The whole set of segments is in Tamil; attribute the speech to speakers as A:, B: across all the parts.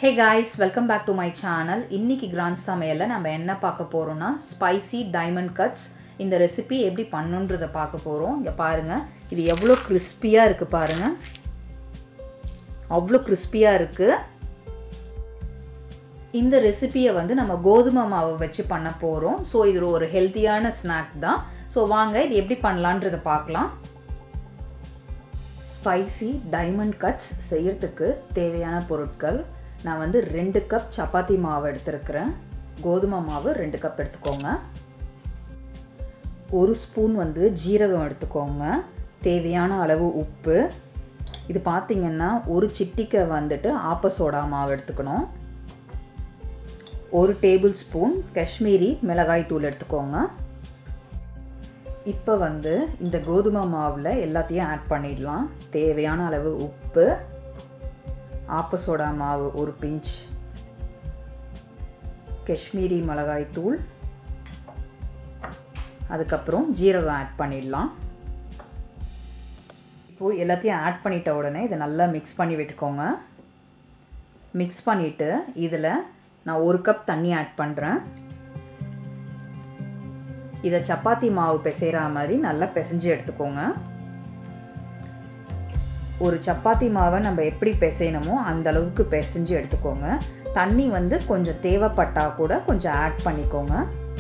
A: hey guys welcome back to my channel இன்னைக்கு கிராண்ட் சமையலில் நம்ம என்ன பார்க்க போகிறோம்னா ஸ்பைசி டைமண்ட் கட்ஸ் இந்த ரெசிபி எப்படி பண்ணுன்றதை பார்க்க போகிறோம் இங்கே பாருங்கள் இது எவ்வளோ கிறிஸ்பியாக இருக்குது பாருங்கள் அவ்வளோ கிறிஸ்பியாக இருக்குது இந்த ரெசிபியை வந்து நம்ம கோதுமை மாவு வச்சு பண்ண போகிறோம் ஸோ இது ஒரு ஹெல்த்தியான ஸ்நாக் தான் ஸோ வாங்க இது எப்படி பண்ணலான்றதை பார்க்கலாம் ஸ்பைசி டைமண்ட் கட்ஸ் செய்யறதுக்கு தேவையான பொருட்கள் நான் வந்து ரெண்டு கப் சப்பாத்தி மாவு எடுத்துருக்கிறேன் கோதுமை மாவு ரெண்டு கப் எடுத்துக்கோங்க ஒரு ஸ்பூன் வந்து ஜீரகம் எடுத்துக்கோங்க தேவையான அளவு உப்பு இது பார்த்திங்கன்னா ஒரு சிட்டிக்கை வந்துட்டு ஆப்ப சோடா மாவு எடுத்துக்கணும் ஒரு டேபிள் ஸ்பூன் காஷ்மீரி மிளகாய் தூள் எடுத்துக்கோங்க இப்போ வந்து இந்த கோதுமை மாவில் எல்லாத்தையும் ஆட் பண்ணிடலாம் தேவையான அளவு உப்பு ஆப்ப சோடா மாவு ஒரு பிஞ்ச் காஷ்மீரி மிளகாய் தூள் அதுக்கப்புறம் ஜீரகம் ஆட் பண்ணிடலாம் இப்போது எல்லாத்தையும் ஆட் பண்ணிட்ட உடனே இதை நல்லா மிக்ஸ் பண்ணி விட்டுக்கோங்க மிக்ஸ் பண்ணிவிட்டு இதில் நான் ஒரு கப் தண்ணி ஆட் பண்ணுறேன் இதை சப்பாத்தி மாவு பிசைகிற மாதிரி நல்லா பிசைஞ்சு எடுத்துக்கோங்க ஒரு சப்பாத்தி மாவை நம்ம எப்படி பிசையணுமோ அந்த அளவுக்கு பிசைஞ்சு எடுத்துக்கோங்க தண்ணி வந்து கொஞ்சம் தேவைப்பட்டா கூட கொஞ்சம் ஆட் பண்ணிக்கோங்க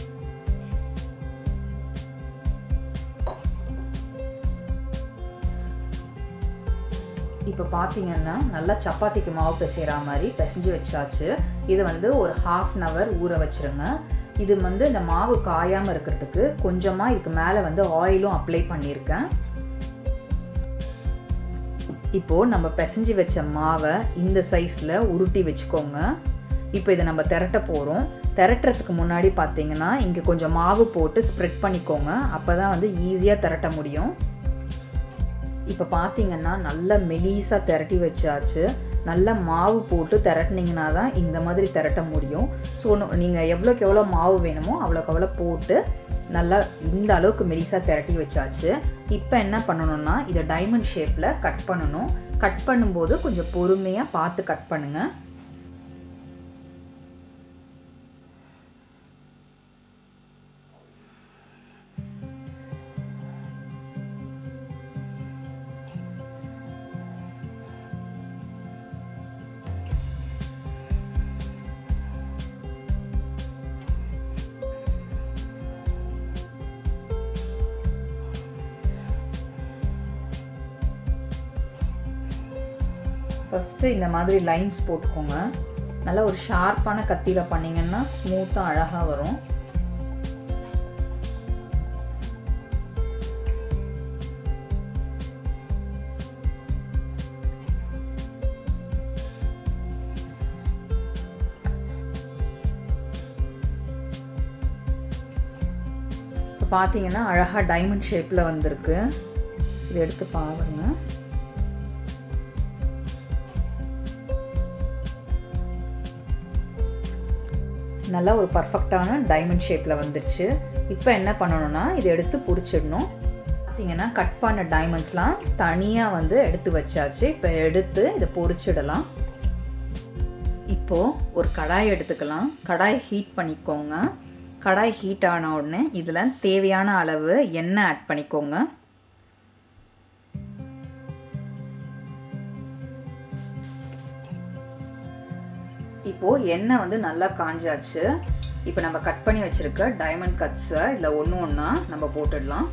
A: இப்போ பார்த்தீங்கன்னா நல்லா சப்பாத்திக்கு மாவு பிசைகிற மாதிரி பிசைஞ்சு வச்சாச்சு இது வந்து ஒரு ஹாஃப் அன் ஹவர் ஊற வச்சுருங்க இது வந்து இந்த மாவு காயாமல் இருக்கிறதுக்கு கொஞ்சமாக இதுக்கு மேலே வந்து ஆயிலும் அப்ளை பண்ணியிருக்கேன் இப்போது நம்ம பிசைஞ்சு வச்ச மாவை இந்த சைஸில் உருட்டி வச்சுக்கோங்க இப்போ இதை நம்ம திரட்ட போகிறோம் திரட்டுறதுக்கு முன்னாடி பார்த்தீங்கன்னா இங்கே கொஞ்சம் மாவு போட்டு ஸ்ப்ரெட் பண்ணிக்கோங்க அப்போ தான் வந்து ஈஸியாக திரட்ட முடியும் இப்போ பார்த்தீங்கன்னா நல்லா மெலீஸாக திரட்டி வச்சாச்சு நல்லா மாவு போட்டு திரட்டினீங்கன்னா தான் இந்த மாதிரி திரட்ட முடியும் ஸோ நீங்கள் எவ்வளோக்கு எவ்வளோ மாவு வேணுமோ அவ்வளோக்கு அவ்வளோ போட்டு நல்லா இந்த அளவுக்கு மெலிசாக திரட்டி வச்சாச்சு இப்போ என்ன பண்ணணும்னா இதை டைமண்ட் ஷேப்பில் கட் பண்ணணும் கட் பண்ணும்போது கொஞ்சம் பொறுமையாக பார்த்து கட் பண்ணுங்கள் ஃபஸ்ட்டு இந்த மாதிரி லைன்ஸ் போட்டுக்கோங்க நல்லா ஒரு ஷார்ப்பான கத்தியில் பண்ணிங்கன்னா ஸ்மூத்தாக அழகாக வரும் இப்போ பார்த்தீங்கன்னா அழகாக டைமண்ட் ஷேப்பில் வந்திருக்கு இதை எடுத்து பாருங்க நல்லா ஒரு பர்ஃபெக்டான டைமண்ட் ஷேப்பில் வந்துருச்சு இப்போ என்ன பண்ணணும்னா இதை எடுத்து பிடிச்சிடணும் பார்த்தீங்கன்னா கட் பண்ண டைமண்ட்ஸ்லாம் தனியாக வந்து எடுத்து வச்சாச்சு இப்போ எடுத்து இதை பொறிச்சிடலாம் இப்போது ஒரு கடாய் எடுத்துக்கலாம் கடாய் ஹீட் பண்ணிக்கோங்க கடாய் ஹீட் ஆன உடனே இதில் தேவையான அளவு எண்ணெய் ஆட் பண்ணிக்கோங்க இப்போது எண்ணெய் வந்து நல்லா காஞ்சாச்சு இப்போ நம்ம கட் பண்ணி வச்சுருக்க டைமண்ட் கட்ஸை இதில் ஒன்று ஒன்றா நம்ம போட்டுடலாம்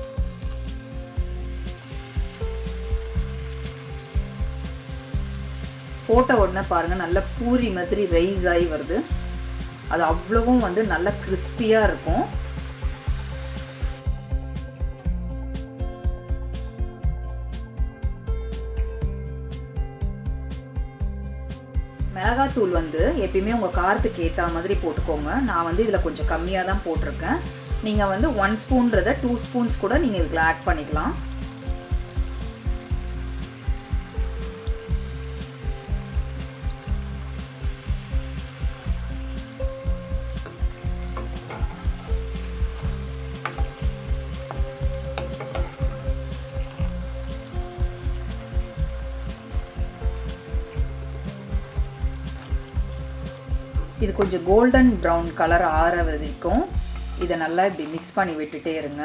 A: போட்ட உடனே பாருங்கள் நல்ல பூரி மாதிரி ரைஸ் ஆகி வருது அது அவ்வளவும் வந்து நல்ல கிறிஸ்பியாக இருக்கும் மிளகாத்தூள் வந்து எப்பயுமே உங்கள் காரத்துக்கு ஏற்ற மாதிரி போட்டுக்கோங்க நான் வந்து இதில் கொஞ்சம் கம்மியாக தான் போட்டிருக்கேன் நீங்கள் வந்து ஒன் ஸ்பூன்றதை டூ ஸ்பூன்ஸ் கூட நீங்கள் இதில் ஆட் பண்ணிக்கலாம் இது கொஞ்சம் கோல்டன் ப்ரௌன் கலர் ஆற வரைக்கும் இதை நல்லா இப்படி மிக்ஸ் பண்ணி விட்டுட்டே இருங்க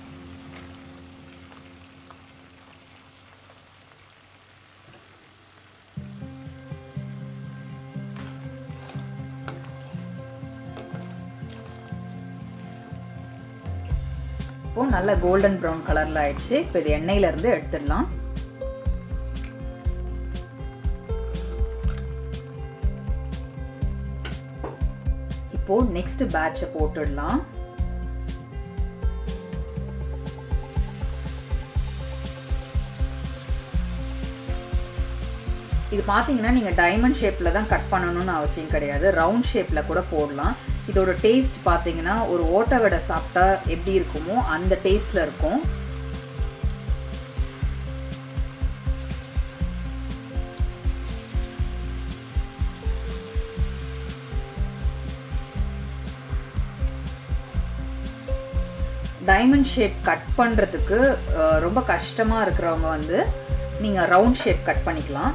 A: இப்போ நல்ல கோல்டன் ப்ரௌன் கலரில் ஆயிடுச்சு இப்போ இது எண்ணெயிலேருந்து எடுத்துடலாம் இப்போ நெக்ஸ்ட் பேட்சை போட்டுடலாம் இது பார்த்தீங்கன்னா நீங்கள் டைமண்ட் ஷேப்பில் தான் கட் பண்ணணும்னு அவசியம் கிடையாது ரவுண்ட் ஷேப்பில் கூட போடலாம் இதோட டேஸ்ட் பார்த்தீங்கன்னா ஒரு ஓட்டை வடை சாப்பிட்டா எப்படி இருக்குமோ அந்த டேஸ்ட்டில் இருக்கும் டைமண்ட் ஷேப் கட் பண்ணுறதுக்கு ரொம்ப கஷ்டமாக இருக்கிறவங்க வந்து நீங்கள் ரவுண்ட் ஷேப் கட் பண்ணிக்கலாம்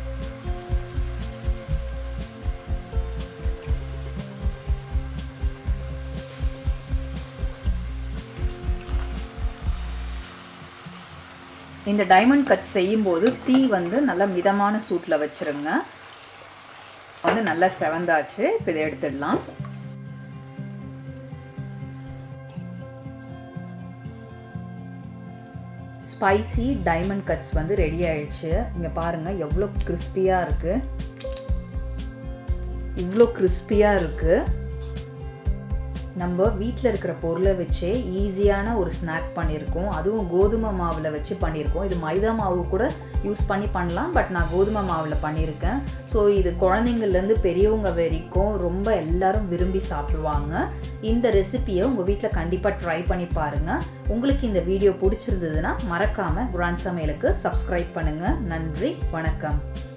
A: இந்த டைமண்ட் கட் செய்யும்போது தீ வந்து நல்லா மிதமான சூட்டில் வச்சுருங்க வந்து நல்லா செவந்தாச்சு இப்போ இதை எடுத்துடலாம் ஸ்பைசி டைமண்ட் கட்ஸ் வந்து ரெடி ஆயிடுச்சு இங்கே பாருங்கள் எவ்வளோ கிறிஸ்பியாக இருக்குது இவ்வளோ கிறிஸ்பியாக இருக்குது நம்ம வீட்டில் இருக்கிற பொருளை வச்சே ஈஸியான ஒரு ஸ்நாக் பண்ணியிருக்கோம் அதுவும் கோதுமை மாவில் வச்சு பண்ணியிருக்கோம் இது மைதா மாவு கூட யூஸ் பண்ணி பண்ணலாம் பட் நான் கோதுமை மாவில் பண்ணியிருக்கேன் ஸோ இது குழந்தைங்கள்லேருந்து பெரியவங்க வரைக்கும் ரொம்ப எல்லாரும் விரும்பி சாப்பிடுவாங்க இந்த ரெசிப்பியை உங்கள் வீட்டில் கண்டிப்பாக ட்ரை பண்ணி பாருங்கள் உங்களுக்கு இந்த வீடியோ பிடிச்சிருந்ததுன்னா மறக்காமல் குரான் சமையலுக்கு சப்ஸ்கிரைப் பண்ணுங்கள் நன்றி வணக்கம்